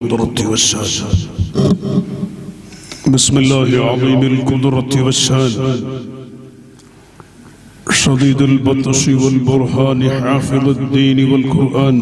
القدرة والشان بسم الله عظيم القدرة والشان شديد البطش والبرهان حافظ الدين والقرآن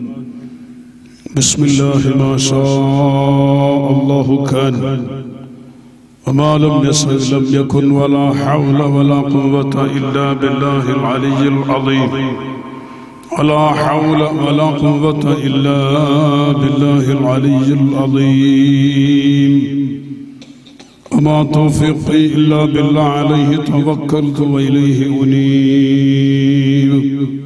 بسم الله ما شاء الله كان وما لم يشأ لم يكن ولا حول ولا قوة إلا بالله العلي العظيم ولا حول ولا قوة إلا بالله العلي العظيم وما توفيقي إلا بالله عليه توكلت وإليه أنيب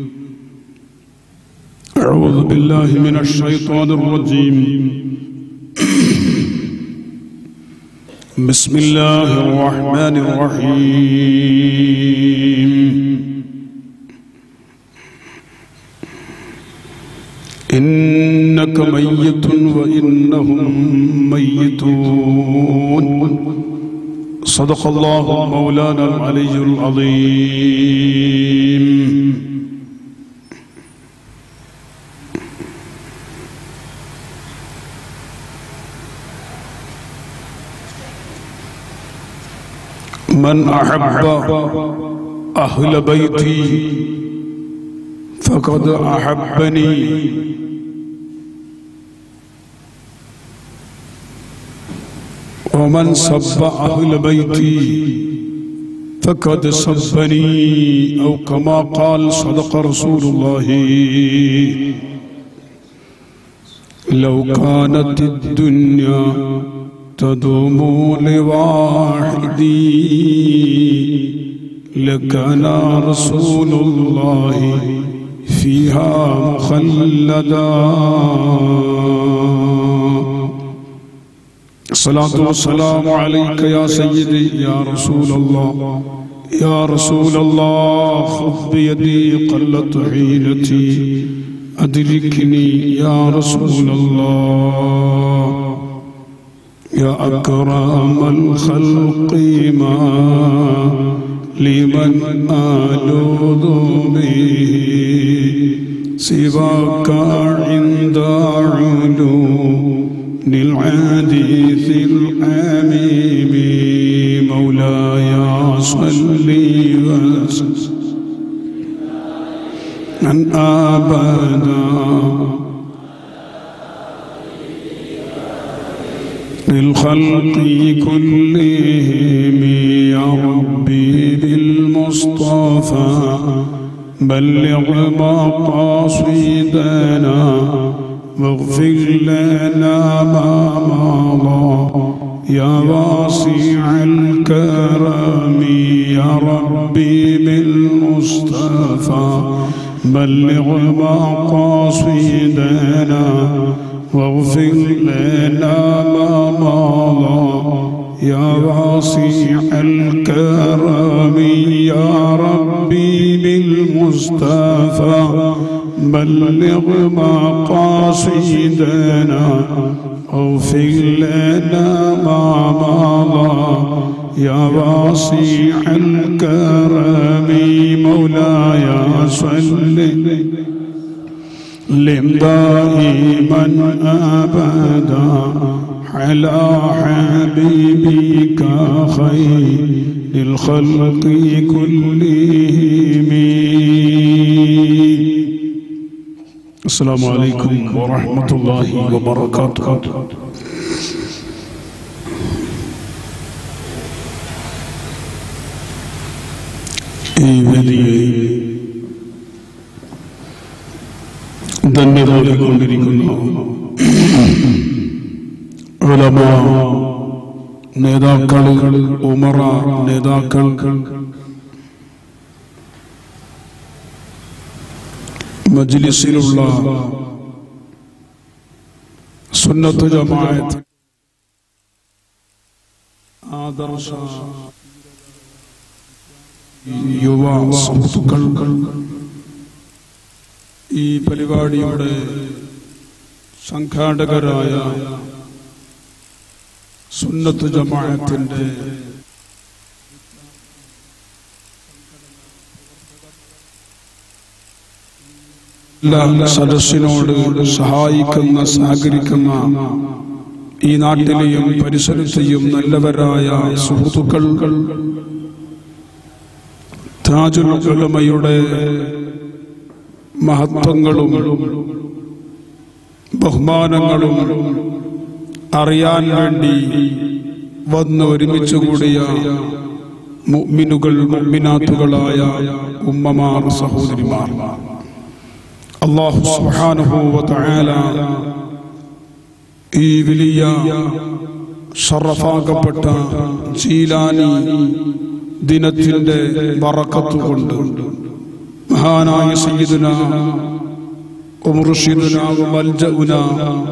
أعوذ بالله من الشيطان الرجيم بسم الله الرحمن الرحيم إنك ميت وإنهم ميتون صدق الله مولانا العلي العظيم من أحب أهل بيتي فقد أحبني ومن سب أهل بيتي فقد سبني أو كما قال صدق رسول الله لو كانت الدنيا تدوم لواحدي لكان رسول الله فيها مخلدا الصلاة والسلام عليك يا سيدي يا رسول الله يا رسول الله خذ بيدي قلت حيلتي أدركني يا رسول الله يا أكرم الخلق ما لمن آلوذ به سواك عند علو للعديث الأميم مولاي صل وسلم أن أبدا للخلق كلهم يا ربي بالمصطفى بلغ مقاصدنا واغفر لنا ما مضى يا واسع الكرم يا ربي بالمصطفى بلغ مقاصدنا واغفر لنا ما مضى يا واسع الكرم يا ربي بالمصطفى بلغ مقاصدنا اغفر لنا ما مضى يا واسع الكرم مولاي صل لم دائما ابدا على حبيبك خير الخلق كلهم السلام عليكم ورحمة الله وبركاته ഈ വേദിയെ ധന്യതകൊണ്ടിരിക്കുന്ന ഉലമ നേതാക്കൾ ഉമറ നേതാക്കൾ മജ്ലിസിലുള്ള സുന്നത്ത് ജമാഅത്ത് ആദർശ യുവ സുഹൃത്തുക്കൾ ഈ പരിപാടിയുടെ സംഘാടകരായ സുന്നത്ത് ജമാഅത്തിന്റെ നല്ല സദസ്സിനോട് സഹായിക്കുന്ന സഹകരിക്കുന്ന ഈ നാട്ടിലെയും പരിസരത്തെയും നല്ലവരായ സുഹൃത്തുക്കൾ താജുൽ ഉലമയുടെ മഹത്വങ്ങളും ബഹുമാനങ്ങളും അറിയാൻ വേണ്ടി വന്ന് ഒരുമിച്ച് കൂടിയ മുഅ്മിനുകൾ മുഅ്മിനാത്തുകളായ ഉമ്മമാർ സഹോദരിമാർ അള്ളാഹു സുബ്ഹാനഹു വ തആല ഈ വലിയ ഷറഫാകപ്പെട്ട ജീലാനി ദിനത്തിന്റെ ബറക്കത്ത് കൊണ്ട് മഹാനായ സയ്യിദുന ومرشدنا وملجأنا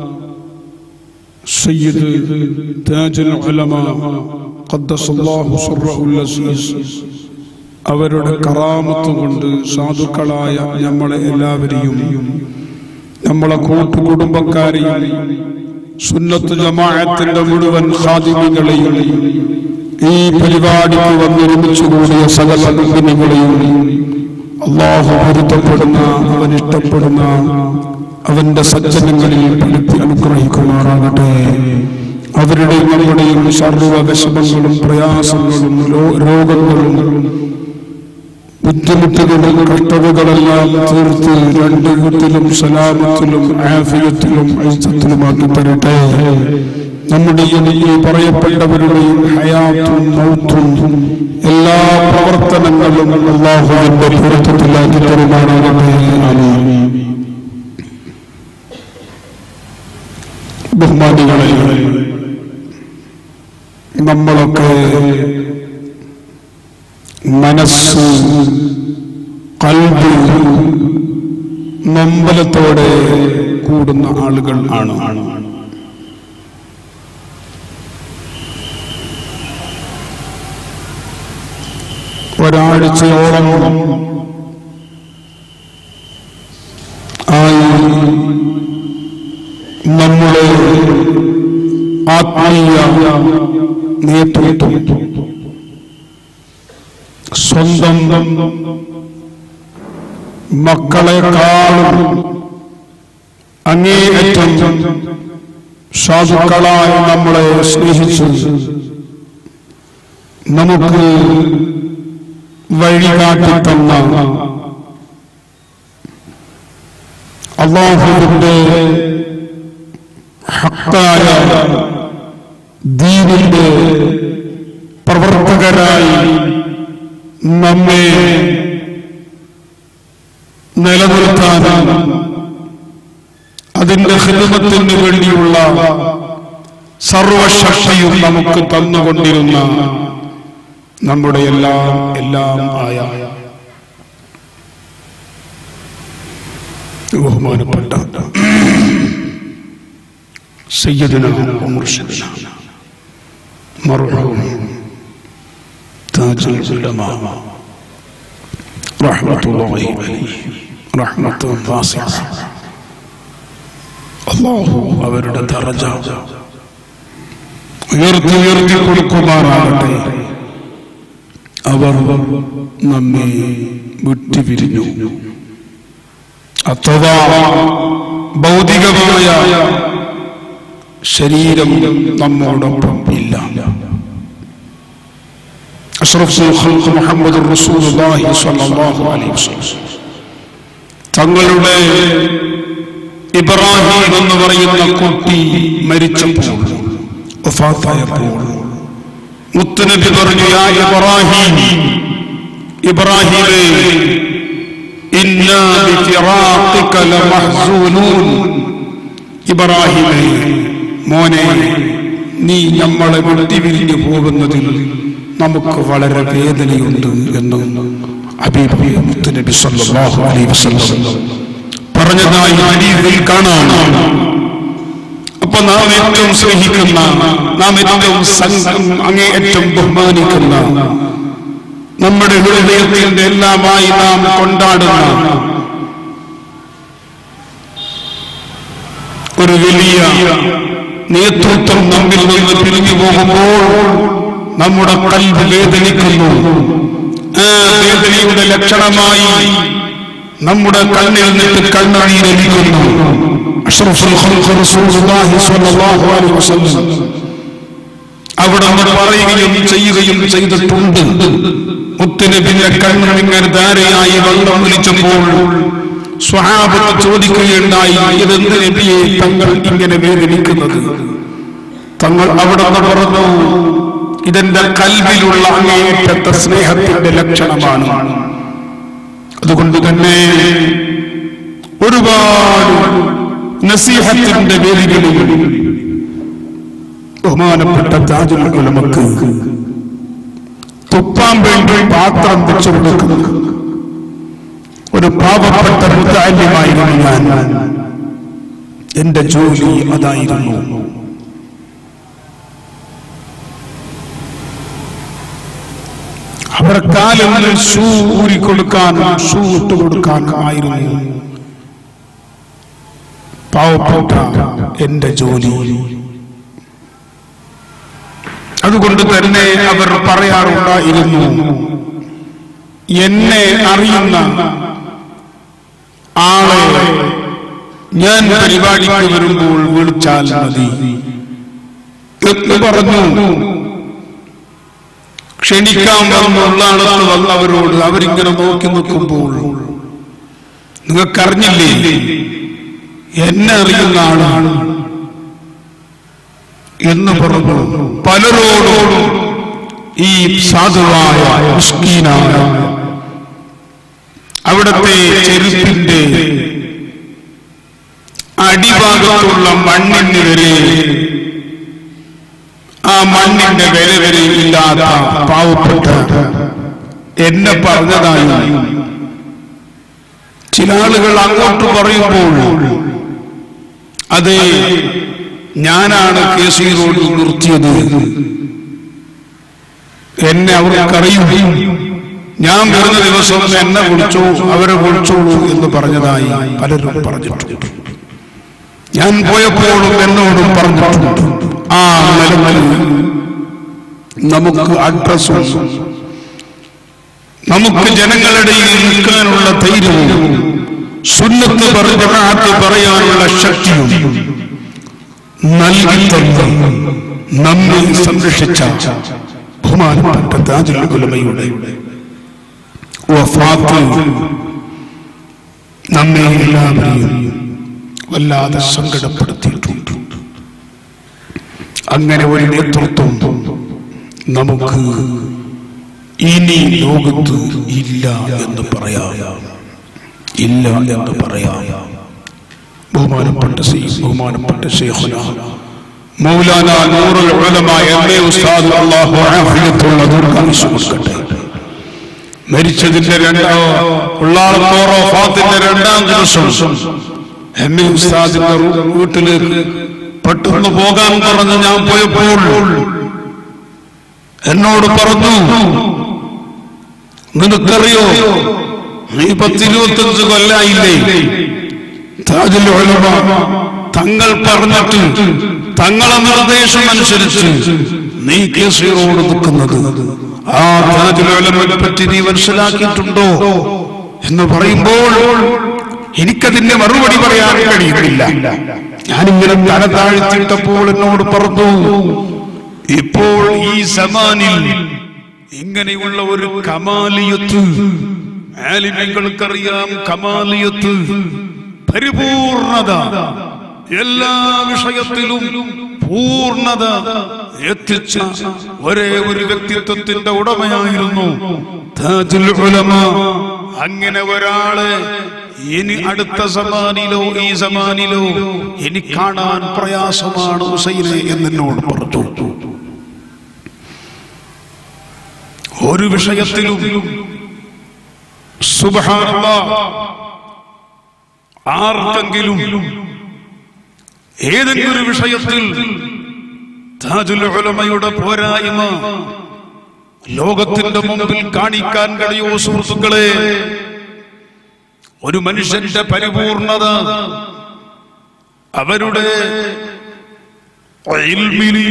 سيد تاج العلماء قدس الله سره العزيز അവരുടെ കറാമത്ത് കൊണ്ട് സാധുക്കളായ നമ്മളെ എല്ലാവരെയും നമ്മളെ കൂട്ടുകുടുംബക്കാരെയും സുന്നത്ത് ജമാഅത്തിന്റെ മുഴുവൻ ഖാദിമികളെയും ഈ പരിപാടിക്ക് വന്നൊരുമിച്ച് കൂടിയ സകല മുഗ്നികളെയും അള്ളാഹു പൊരുത്തപ്പെടുന്ന അവൻ ഇഷ്ടപ്പെടുന്ന അവന്റെ സജ്ജനങ്ങളിൽ പെടുത്തി അനുഗ്രഹിക്കുമാറാകട്ടെ അവരുടെ നമ്മുടെയും സർവ വിഷമങ്ങളും പ്രയാസങ്ങളും ലോ- രോഗങ്ങളും ബുദ്ധിമുട്ടുകളും കഷ്ടതകളെല്ലാം തീർത്ത് രണ്ട് വീട്ടിലും സലാമത്തിലും ആഫിയത്തിലും ഐസത്തിലുമാക്കി തരട്ടെ നമ്മുടെ ഈ ഈ പറയപ്പെട്ടവരുടെയും ഹയാത്തും മൗത്തും എല്ലാ പ്രവർത്തനങ്ങളും അള്ളാഹുവിന്റെ പൊരുത്തത്തിലാക്കി തരുമാറാകട്ടെ ആമീൻ. ബഹുമാനികളെ നമ്മളൊക്കെ മനസ്സ് കൽബ് നമ്പലത്തോടെ കൂടുന്ന ആളുകൾ ആണ് ഒരാഴ്ചയോളം ആയി നമ്മുടെ ആത്മീയ നേതൃത്വം സ്വന്തം മക്കളെക്കാളും അങ്ങേയറ്റം സാധുക്കളായി നമ്മളെ സ്നേഹിച്ചു നമുക്ക് വഴികാട്ടി തന്ന അള്ളാഹുവിന്റെ ഹക്കായ ദീനിന്റെ പ്രവർത്തകരായി നമ്മെ നിലനിർത്താൻ അതിന്റെ ഹിതമത്തിന് വേണ്ടിയുള്ള സർവശക്തിയും നമുക്ക് തന്നുകൊണ്ടിരുന്ന നമ്മുടെ എല്ലാം എല്ലാം ആയ ബഹുമാനപ്പെട്ട സയ്യദന മുർഷിദന മർഹൂം താജുൽ ഉലമാ റഹ്മത്തുള്ളാഹി അലൈഹി റഹ്മത്തുൻ വാസിഅ അല്ലാഹു അവരുടെ ദറജ ഉയർത്തി ഉയർത്തി കൊടുക്കുമാറാകട്ടെ അവർ നമ്മെ വിട്ടുപിരിഞ്ഞു അഥവാ ഭൗതികമായ ശരീരം നമ്മോടൊപ്പം ഇല്ല അഷ്റഫുൽ ഖൽഖ് മുഹമ്മദ് റസൂലുള്ളാഹി സ്വല്ലല്ലാഹു അലൈഹി വസല്ലം തങ്ങളുടെ ഇബ്രാഹിം എന്ന് പറയുന്ന കുട്ടി മരിച്ചപ്പോൾ വഫാത്തായപ്പോൾ മുത്തുനബി പറഞ്ഞു യാ ഇബ്രാഹിം ഇബ്രാഹിമേ ഇന്നാ ബിഫിറാഖിക ലമഹ്സൂനൂൻ ഇബ്രാഹിമേ മോനെ നീ നമ്മളെ വിട്ടുപിരിഞ്ഞു പോകുന്നതിൽ നമുക്ക് വളരെ വേദനയുണ്ട് എന്ന് ഹബീബ് മുത്തുനബി സല്ലല്ലാഹു അലൈഹി വസല്ലം പറഞ്ഞതായി ഹദീസിൽ കാണാം അപ്പൊ നാം ഏറ്റവും സ്നേഹിക്കുന്ന നാം ഏറ്റവും സംഘം അങ്ങേയറ്റം ബഹുമാനിക്കുന്ന നമ്മുടെ ഹൃദയത്തിന്റെ എല്ലാമായി നാം കൊണ്ടാടുന്ന ഒരു വലിയ നേതൃത്വം നമ്മിൽ നിന്ന് പിരിഞ്ഞു പോകുമ്പോൾ നമ്മുടെ കൽവ് വേദനിക്കുന്നു ആ വേദനയുടെ ലക്ഷണമായി നമ്മുടെ കണ്ണിൽ നിന്നിട്ട് കണ്ണുനീരലിക്കുന്നു അഷ്റഫുൽ ഖൽഖ് റസൂലുള്ളാഹി സ്വല്ലല്ലാഹു അലൈഹി വസല്ലം അവിടെ നമ്മൾ പറയുകയും ചെയ്യുകയും ചെയ്തിട്ടുണ്ട് മുത്തുനബിന്റെ കണ്ണിൽ ഇങ്ങനെ ധാരയായി വെള്ളം ഒലിച്ചപ്പോൾ സ്വഹാബത്ത് ചോദിക്കുകയുണ്ടായി ഇതെന്ത് നബിയെ തങ്ങൾ ഇങ്ങനെ വേദനിക്കുന്നത് തങ്ങൾ അവിടെ നിന്ന് പറഞ്ഞു ഇതെന്റെ കൽവിലുള്ള അങ്ങേയറ്റത്തെ സ്നേഹത്തിന്റെ ലക്ഷണമാണ് അതുകൊണ്ട് തന്നെ ഒരുപാട് നസീഹത്തിന്റെ വേദികളിൽ ബഹുമാനപ്പെട്ട താജുൽ ഉലമക്ക് തുപ്പാൻ വേണ്ടി പാത്രം വെച്ചു കൊടുക്കുന്നു ഒരു പാവപ്പെട്ട മുത്താല്യമായിരുന്നു ഞാൻ എന്റെ ജോലി അതായിരുന്നു അവരുടെ കാലുകളിൽ ഷൂ ഊരിക്കൊടുക്കാനും ഷൂ ഇട്ട് കൊടുക്കാനും ആയിരുന്നു പാവപ്പെട്ട എന്റെ ജോലി അതുകൊണ്ട് തന്നെ അവർ പറയാറുണ്ടായിരുന്നു എന്നെ അറിയുന്ന ആളെ ഞാൻ പരിപാടിക്ക് വരുമ്പോൾ വിളിച്ചാൽ മതി എന്ന് പറഞ്ഞു ക്ഷണിക്കാൻ വന്നുള്ള ആളത്ത് വന്നവരോട് അവരിങ്ങനെ നോക്കി നിൽക്കുമ്പോൾ നിങ്ങൾക്കറിഞ്ഞില്ലേ എന്നെ അറിയുന്ന ആളാണ് എന്ന് പറഞ്ഞു പലരോടും ഈ സാധുവായ മുസ്കീനായ അവിടത്തെ ചെരുപ്പിന്റെ അടിഭാഗത്തുള്ള മണ്ണിന് വരെ ആ മണ്ണിന്റെ വില വരെ ഇല്ലാത്ത പാവപ്പെട്ട എന്നെ പറഞ്ഞതായി ചില ആളുകൾ അങ്ങോട്ട് പറയുമ്പോൾ അതെ ഞാനാണ് കെ സി റോഡിൽ നിർത്തിയത് എന്നെ അവർക്കറിയും ഞാൻ വരുന്ന ദിവസം എന്നെ വിളിച്ചോ അവരെ വിളിച്ചോളൂ എന്ന് പറഞ്ഞതായി പലരും പറഞ്ഞിട്ടുണ്ട് ഞാൻ പോയപ്പോഴും എന്നോടും പറഞ്ഞിട്ടുണ്ട് ആ നിലവിൽ നമുക്ക് അഡ്രസ്സും നമുക്ക് ജനങ്ങളുടെ നിൽക്കാനുള്ള ധൈര്യവും സുന്നത്ത് പറഞ്ഞ പറയാനുള്ള ശക്തിയും നൽകി തന്നു നമ്മെ സംരക്ഷിച്ച ബഹുമാനപ്പെട്ട താജുൽ ഉലമയുടെ വഫാത്ത് നമ്മെ എല്ലാവരെയും വല്ലാതെ സങ്കടപ്പെടുത്തിയിട്ടുണ്ട് അങ്ങനെ ഒരു നേതൃത്വം നമുക്ക് ഇനി ലോകത്ത് ഇല്ല എന്ന് പറയാം ഇല്ല എന്ന് പറയാം ബഹുമാനപ്പെട്ട സീ ബഹുമാനപ്പെട്ട ഷെയ്ഖുന മൗലാന നൂറുൽ ഉലമ എന്നെ ഉസ്താദ് അല്ലാഹു ആഫിയത്തുള്ള ദീർഘായുസ്സ് കൊടുക്കട്ടെ മരിച്ചതിന്റെ രണ്ടാം ഉള്ളാളത്തോറോ ഫാത്തിന്റെ രണ്ടാം ദിവസം എന്നെ ഉസ്താദിന്റെ റൂ- വീട്ടിലേക്ക് പെട്ടെന്ന് പോകാൻ പറഞ്ഞ് ഞാൻ പോയപ്പോൾ എന്നോട് പറഞ്ഞു നിനക്കറിയോ നീ പത്തിരുപത്തഞ്ച് കൊല്ലായില്ലേ താജുൽ ഉലമ തങ്ങൾ പറഞ്ഞിട്ട് തങ്ങളെ നിർദ്ദേശം അനുസരിച്ച് നീ കേസിറോട് നിൽക്കുന്നത് ആ താജുൽ ഉലമയെ പറ്റി നീ മനസ്സിലാക്കിയിട്ടുണ്ടോ എന്ന് പറയുമ്പോൾ എനിക്കതിന്റെ മറുപടി പറയാൻ കഴിയുന്നില്ല ഞാനിങ്ങനെ തല താഴ്ത്തിയിട്ടപ്പോൾ എന്നോട് പറഞ്ഞു ഇപ്പോൾ ഈ സമാനിൽ ഇങ്ങനെയുള്ള ഒരു കമാലിയത്ത് ആലിമ്യങ്ങൾക്കറിയാം കമാലിയത്ത് പരിപൂർണത എല്ലാ വിഷയത്തിലും പൂർണത എത്തിച്ച ഒരേ ഒരു വ്യക്തിത്വത്തിന്റെ ഉടമയായിരുന്നു താജുൽ ഉലമ അങ്ങനെ ഒരാളെ ഇനി അടുത്ത സമാനിലോ ഈ സമാനിലോ ഇനി കാണാൻ പ്രയാസമാണ് ഹുസൈനെ എന്നോട് പറഞ്ഞു ഒരു വിഷയത്തിലും സുബ്ഹാനല്ലാഹ് ആർക്കെങ്കിലും ഏതെങ്കിലും ഒരു വിഷയത്തിൽ താജുൽ ഉലമയുടെ പോരായ്മ ലോകത്തിന്റെ മുമ്പിൽ കാണിക്കാൻ കഴിയോ സുഹൃത്തുക്കളെ ഒരു മനുഷ്യന്റെ പരിപൂർണത അവരുടെ ഇൽമില്,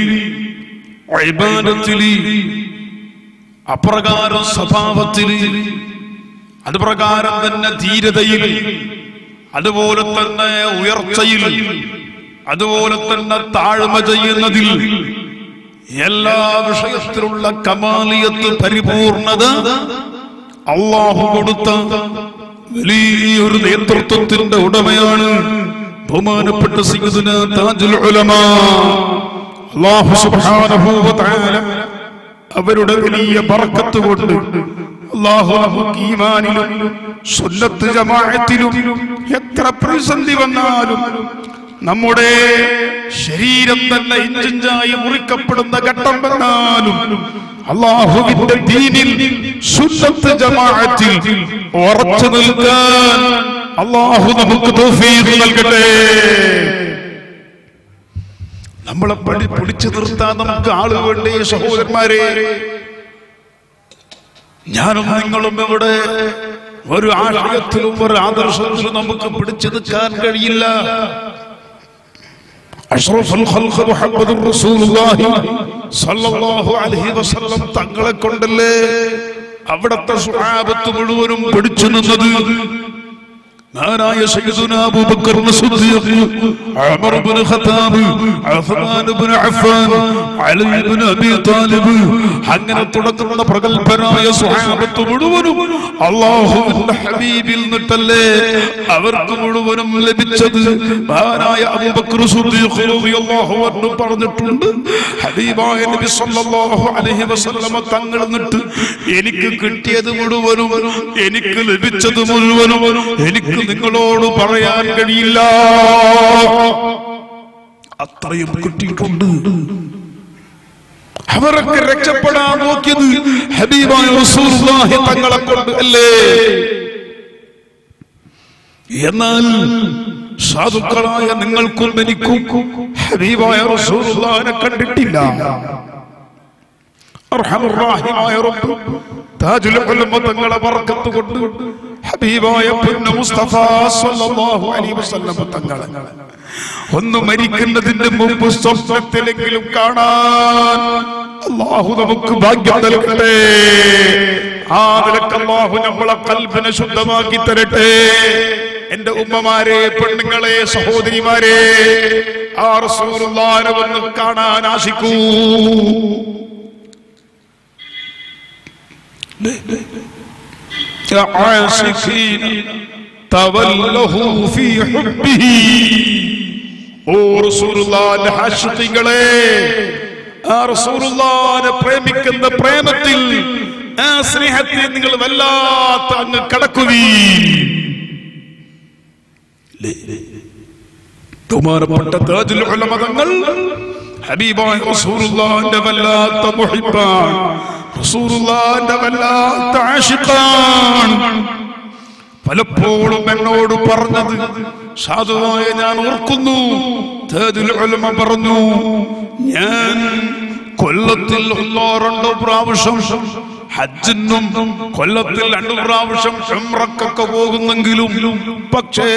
ഇബാദത്തില്, അപ്രകാരം സ്വഭാവത്തില് അത് പ്രകാരം തന്നെ ധീരതയിൽ അതുപോലെ തന്നെ ഉയർച്ചയിൽ അതുപോലെ തന്നെ താഴ്മ ചെയ്യുന്നതിൽ എല്ലാ വിഷയത്തിലുള്ള കമാലിയത്ത് പരിപൂർണത അള്ളാഹു കൊടുത്ത വലിയൊരു നേതൃത്വത്തിന്റെ ഉടമയാണ് ബഹുമാനപ്പെട്ട സയ്യിദുന താജുൽ ഉലമാ അല്ലാഹു സുബ്ഹാനഹു വ തആല അവരുടെ വലിയ ബർക്കത്ത് കൊണ്ട് അല്ലാഹു നമുക്ക് ഈമാനിലും സുന്നത്ത് ജമാഅത്തിലും എത്ര പ്രതിസന്ധി വന്നാലും നമ്മുടെ ശരീരം തന്നെ ഇഞ്ചിഞ്ചായി മുറിക്കപ്പെടുന്ന ഘട്ടം വന്നാലും അള്ളാഹുവിന്റെ ദീനിൽ സുന്നത്ത് ജമാഅത്തിൽ ഉറച്ചു നിൽക്കാൻ അള്ളാഹു നമുക്ക് തൗഫീഖ് നൽകട്ടെ നമ്മളെ പടി പിടിച്ചു നിർത്താൻ നമുക്ക് ആള് വേണ്ടേ സഹോദരന്മാരെ ഞാനും നിങ്ങളും ഇവിടെ ഒരു ആശയത്തിലും ഒരു ആദർശത്തിലും നമുക്ക് പിടിച്ചു നിൽക്കാൻ കഴിയില്ല അഷ്റഫുൽ ഖൽഖ് മുഹമ്മദുർ റസൂലുള്ളാഹി സ്വല്ലല്ലാഹു അലൈഹി വസല്ലം തങ്ങളെ കൊണ്ടല്ലേ അവിടത്തെ സുഹാബത്ത് മുഴുവനും പിടിച്ചു നിന്നത് മഹാനായ സയ്യിദുന Abu Bakr Siddiq Umar ibn Khattab Usman ibn Affan Ali ibn Abi Talib അങ്ങനെ തുടങ്ങുന്ന പ്രഗൽഭരായ സുഹാബത്ത് മുഴുവനും അല്ലാഹുവിന്റെ ഹബീബിൽ നിന്നല്ലേ അവർക്ക് മുഴുവനും ലഭിച്ചത് മഹാനായ അബൂബക്കർ സിദ്ദീഖ് റളിയല്ലാഹു അൻഹു പറഞ്ഞിട്ടുണ്ട് ഹബീബായ നബി സല്ലല്ലാഹു അലൈഹി വസല്ലമ തങ്ങൾ നിന്നിട്ട് എനിക്ക് കിട്ടിയത് മുഴുവനും എനിക്ക് ലഭിച്ചത് മുഴുവനും എനിക്ക് നിങ്ങളോട് പറയാൻ കഴിയില്ല അത്രയും കിട്ടിയിട്ടുണ്ട് അവരൊക്കെ രക്ഷപ്പെടാൻ നോക്കിയത് ഹബീബായ റസൂലുള്ളാഹി തങ്ങളെ കൊണ്ട് അല്ലേ എന്നാൽ സാധുക്കളായ നിങ്ങൾക്കും എനിക്കും ഹബീബായ റസൂലുള്ളാഹിനെ കണ്ടിട്ടില്ല അർഹമുറാഹിമായ റബ്ബ് താജുൽ ഉലമ തങ്ങളെ ബർക്കത്ത് കൊണ്ട് ഹബീബായ പുന്ന മുസ്തഫ സ്വല്ലല്ലാഹു അലൈഹി വസല്ലം തങ്ങളെ ഒന്ന് മരിക്കുന്നതിന്റെ മുമ്പ് സ്വപ്നത്തിലെങ്കിലും കാണാൻ അള്ളാഹു നമുക്ക് ഭാഗ്യം നൽകട്ടെ ആ നിലക്ക് അള്ളാഹു നമ്മളെ കൽബിനെ ശുദ്ധമാക്കി തരട്ടെ എന്റെ ഉമ്മമാരെ പെണ്ണുങ്ങളെ സഹോദരിമാരെ ആ റസൂലുള്ളാഹിനെ വന്ന് കാണാൻ ആശിക്കൂ عاشقين تولوا في حبه ഓ റസൂലുള്ളാഹിന്റെ ആശിഖീങ്ങളെ ആ റസൂലുള്ളാഹിനെ പ്രേമിക്കുന്ന പ്രേമത്തിൽ ആ സ്നേഹത്തിൽ നിങ്ങൾ വല്ലാത്ത അങ്ങ് കടക്കുകയും ബഹുമാനപ്പെട്ട താജുൽ ഉലമ തങ്ങൾ ഹബീബായ റസൂലുള്ളാഹിന്റെ വല്ലാത്ത മുഹിബ്ബാൻ റസൂലുള്ളാഹിന്റെ വല്ലാത്ത ആശിഖാൻ പലപ്പോഴും എന്നോട് പറഞ്ഞത് സാധുവായ ഞാൻ ഓർക്കുന്നു താജുൽ ഉലമ പറഞ്ഞു ഞാൻ കൊല്ലത്തിൽ ഒന്നോ രണ്ടോ പ്രാവശ്യം ഹജ്ജിനും കൊല്ലത്തിൽ രണ്ടു പ്രാവശ്യം ഉംറക്കൊക്കെ പോകുന്നെങ്കിലും പക്ഷേ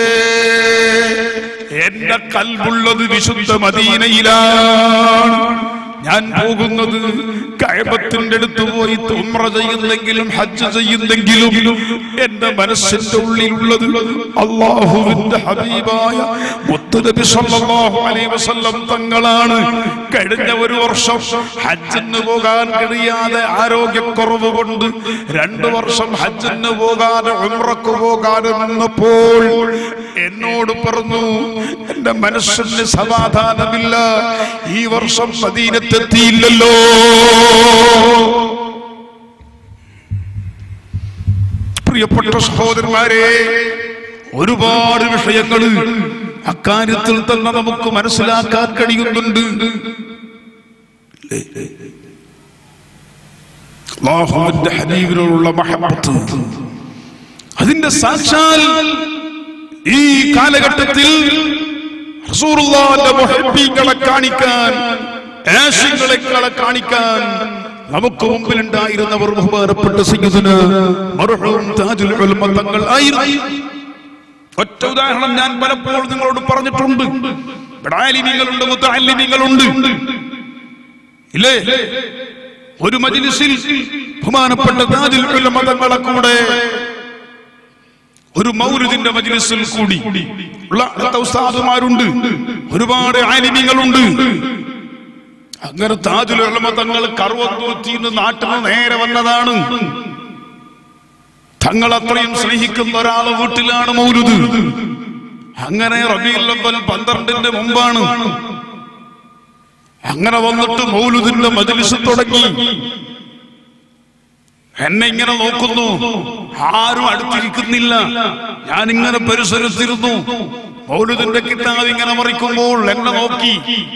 എന്റെ കൽവുള്ളത് വിശുദ്ധ മദീനയിലാണ് ഞാൻ പോകുന്നത് കയബത്തിന്റെ അടുത്ത് പോയി ഉംറ ചെയ്യുന്നെങ്കിലും ഹജ്ജ് ചെയ്യുന്നെങ്കിലും എന്റെ മനസ്സിന്റെ ഉള്ളിലുള്ളത് അള്ളാഹുവിന്റെ ഹബീബായ മുത്തുനബി സല്ലല്ലാഹു അലൈഹി വസല്ലം തങ്ങളാണ് കഴിഞ്ഞ ഒരു വർഷം ഹജ്ജിന് പോകാൻ കഴിയാതെ ആരോഗ്യക്കുറവ് കൊണ്ട് രണ്ടു വർഷം ഹജ്ജിന് പോകാതെ ഉംറക്ക് പോകാതെ നിന്നപ്പോൾ എന്നോട് പറഞ്ഞു എന്റെ മനസ്സിന് സമാധാനമില്ല ഈ വർഷം മദീനത്തെത്തിയില്ലല്ലോ പ്രിയപ്പെട്ട സഹോദരന്മാരെ ഒരുപാട് വിഷയങ്ങൾ അക്കാര്യത്തിൽ തന്നെ നമുക്ക് മനസ്സിലാക്കാൻ കഴിയുന്നുണ്ട് അല്ലാഹുവിന്റെ ഹബീബിനോടുള്ള മഹബത്ത് അതിന്റെ സാക്ഷാൽ ഈ കാലഘട്ടത്തിൽ റസൂലുള്ളാഹിന്റെ മുഹബ്ബീങ്ങളെ കാണിക്കാൻ ആശികളെ കാണിക്കാൻ നമുക്ക് മുമ്പിൽ ഉണ്ടായിരുന്നവർ ബഹുമാനപ്പെട്ട സയ്യിദുന മർഹൂം താജുൽ ഉലമ തങ്ങൾ ആയിരുന്നു ഒറ്റ ഉദാഹരണം ഞാൻ പലപ്പോഴും നിങ്ങളോട് പറഞ്ഞിട്ടുണ്ട് ഇവിടെ ആലിമീങ്ങളുണ്ട് മുത്തഅല്ലിമീങ്ങളുണ്ട് ഇല്ലേ ഒരു മജ്ലിസിൽ ബഹുമാനപ്പെട്ട താജുൽ ഉലമ തങ്ങളെ കൂടെ ഒരു മൗരുദിന്റെ മജ്ലിസിൽ കൂടി ഉള്ള ഉള്ള ഉസ്താദുമാരുണ്ട് ഒരുപാട് ആലിമ്യങ്ങളുണ്ട് അങ്ങനെ താജുൽ ഉലമ തങ്ങൾ കറുവത്തൂർത്തി നാട്ടിൽ നിന്ന് നേരെ വന്നതാണ് തങ്ങൾ അത്രയും സ്നേഹിക്കുന്ന ഒരാളെ വീട്ടിലാണ് മൗലുദ് അങ്ങനെ റബീൽ അവൽ പന്ത്രണ്ടിന്റെ മുമ്പാണ് അങ്ങനെ വന്നിട്ട് മൗലുദിന്റെ മജ്ലിസ് തുടങ്ങി എന്നെ ഇങ്ങനെ നോക്കുന്നു ആരും അടുത്തിരിക്കുന്നില്ല ഞാൻ ഇങ്ങനെ പരിസരത്തിരുന്നു മൗലുദിന്റെ കിതാബ് ഇങ്ങനെ മറിക്കുമ്പോൾ എന്നെ നോക്കി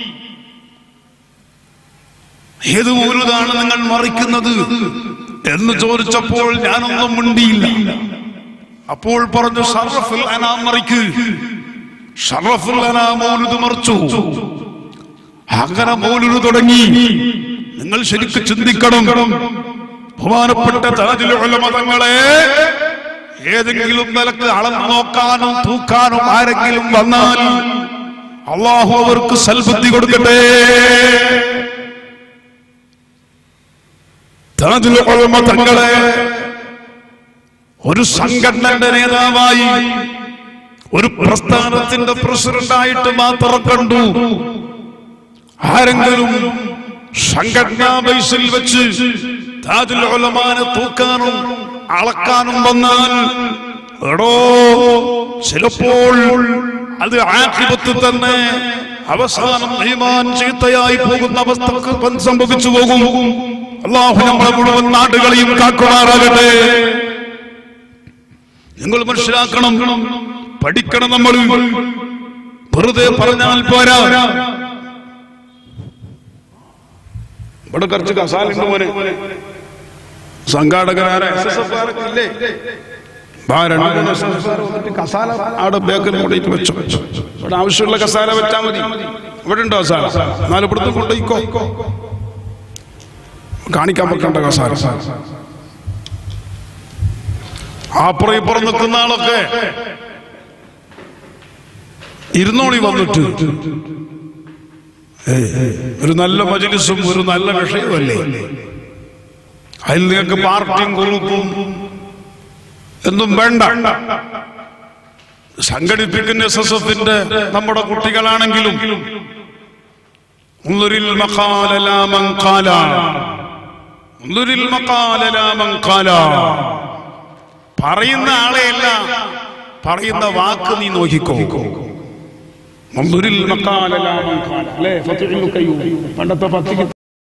ഏത് മൗലുദാണ് നിങ്ങൾ മറിക്കുന്നത് എന്ന് ചോദിച്ചപ്പോൾ ഞാനൊന്നും മിണ്ടിയില്ല അപ്പോൾ പറഞ്ഞു ഷറഫുൽ അനാം മറിക്ക് ഷറഫുൽ അനാം മൗലുദ് മറിച്ചു അങ്ങനെ മൗലുദ് തുടങ്ങി നിങ്ങൾ ശരിക്കും ചിന്തിക്കണം ബഹുമാനപ്പെട്ട താജുൽ ഉലമ തങ്ങളെ ഏതെങ്കിലും നിലക്ക് അളന്നു നോക്കാനും തൂക്കാനും ആരെങ്കിലും വന്നാൽ അള്ളാഹു അവർക്ക് സൽബുദ്ധി കൊടുക്കട്ടെ താജുൽ ഉലമ തങ്ങളെ ഒരു സംഘടനയുടെ നേതാവായി ഒരു പ്രസ്ഥാനത്തിന്റെ പ്രസിഡന്റായിട്ട് മാത്രം കണ്ടു ആരെങ്കിലും സംഘടനാ ബേസിൽ വെച്ച് താജുൽ ഉലമാനെ തൂക്കാനും അളക്കാനും വന്നാൽ എടോ ചിലപ്പോൾ അത് ആക്ഷിപത്ത് തന്നെ അവസാനം ഈമാൻ ചീത്തയായി പോകുന്ന അവസ്ഥക്ക് സംഭവിച്ചു പോകും അള്ളാഹു നമ്മളെ മുഴുവൻ നാടുകളെയും കാക്കുമാറാകട്ടെ നിങ്ങൾ മനസ്സിലാക്കണം പഠിക്കണം നമ്മൾ വെറുതെ പറഞ്ഞാൽ പോരാ ഇവിടെ കുറച്ച് കസാലുണ്ട് മോനെ സംഘാടകരാരെ കസാല അവിടെ ബേക്കറി കൊണ്ടിട്ട് വെച്ചു ഇവിടെ ആവശ്യമുള്ള കസാല വെച്ചാൽ മതി ഇവിടെ ഉണ്ടോ കസാല എന്നാലും ഇവിടുന്ന് കൊണ്ടുപോയിക്കോ കാണിക്കാൻ വെക്കണ്ട കസാല അപ്പുറം ഇപ്പുറം നിൽക്കുന്ന ആളൊക്കെ ഇരുന്നോളി വന്നിട്ട് ഒരു നല്ല മജലിസും ഒരു നല്ല വിഷയമല്ലേ അതിൽ നിങ്ങൾക്ക് പാർട്ടിയും ഗ്രൂപ്പും എന്നും വേണ്ട സംഘടിപ്പിക്കുന്ന എസ് എസ് എഫിന്റെ നമ്മുടെ കുട്ടികളാണെങ്കിലും ഉള്ളുരിൽ മഖാലലാമൻ ഖാല. ഉള്ളുരിൽ മഖാലലാമൻ ഖാല. പറയുന്ന ആളെയല്ല പറയുന്ന വാക്ക് നീ നോക്കിക്കോ ഉള്ളുരിൽ മഖാലലാമൻ ഖാല. അല്ലേ ഫത്തുൽ കയ്യൂം. പണ്ടത്തെ പത്തിക്ക്